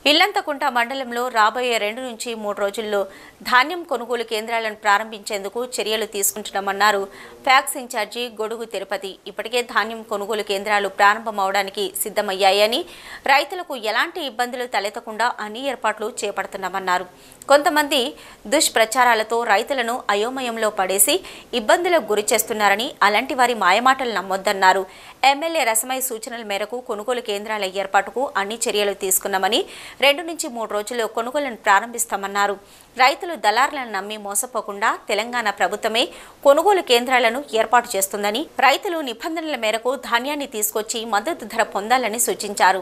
ఇల్లంతకుంట మండలంలో రాబోయే రెండు నుంచి మూడు రోజుల్లో ధాన్యం కొనుగోలు కేంద్రాలను ప్రారంభించేందుకు చర్యలు తీసుకుంటున్నామన్నారు ఫ్యాక్స్ ఇన్ఛార్జి గొడుగు తిరుపతి ఇప్పటికే ధాన్యం కొనుగోలు కేంద్రాలు ప్రారంభమవడానికి సిద్ధమయ్యాయని రైతులకు ఎలాంటి ఇబ్బందులు తలెత్తకుండా అన్ని ఏర్పాట్లు చేపడుతున్నామన్నారు కొంతమంది దుష్ప్రచారాలతో రైతులను అయోమయంలో పడేసి ఇబ్బందులకు గురి చేస్తున్నారని అలాంటి వారి మాయమాటలు నమ్మొద్దన్నారు ఎమ్మెల్యే రసమై సూచనల మేరకు కొనుగోలు కేంద్రాల ఏర్పాటుకు అన్ని చర్యలు తీసుకున్నామని రెండు నుంచి మూడు రోజుల్లో కొనుగోలును ప్రారంభిస్తామన్నారు రైతులు దళారులను నమ్మి మోసపోకుండా తెలంగాణ ప్రభుత్వమే కొనుగోలు కేంద్రాలను ఏర్పాటు చేస్తుందని రైతులు నిబంధనల మేరకు ధాన్యాన్ని తీసుకొచ్చి మద్దతు ధర పొందాలని సూచించారు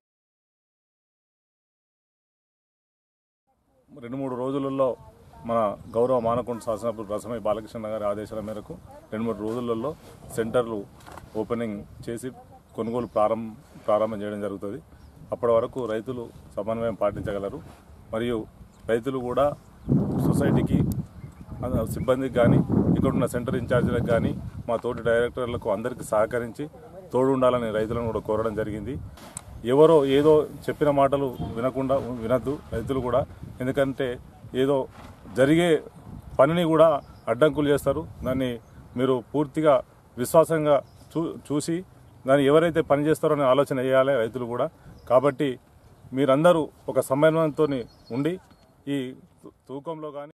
రెండు మూడు రోజులలో మన గౌరవ మానకొండ శాసనసభ్యులు రసమై బాలకృష్ణ గారి ఆదేశాల మేరకు రెండు మూడు రోజులలో సెంటర్లు ఓపెనింగ్ చేసి కొనుగోలు ప్రారంభం ప్రారంభం చేయడం జరుగుతుంది అప్పటి వరకు రైతులు సమన్వయం పాటించగలరు మరియు రైతులు కూడా సొసైటీకి ఆ, సిబ్బందికి కానీ ఇక్కడ ఉన్న సెంటర్ ఇన్ఛార్జీలకు కానీ మా తోటి డైరెక్టర్లకు అందరికీ సహకరించి తోడు ఉండాలని రైతులను కూడా కోరడం జరిగింది ఎవరో ఏదో చెప్పిన మాటలు వినకుండా వినద్దు రైతులు కూడా ఎందుకంటే ఏదో జరిగే పనిని కూడా అడ్డంకులు చేస్తారు దాన్ని మీరు పూర్తిగా విశ్వాసంగా చూ చూసి దాన్ని ఎవరైతే పని చేస్తారో అనే ఆలోచన చేయాలి రైతులు కూడా కాబట్టి మీరందరూ ఒక సమన్వయంతో ఉండి ఈ తూ- తూకంలో కానీ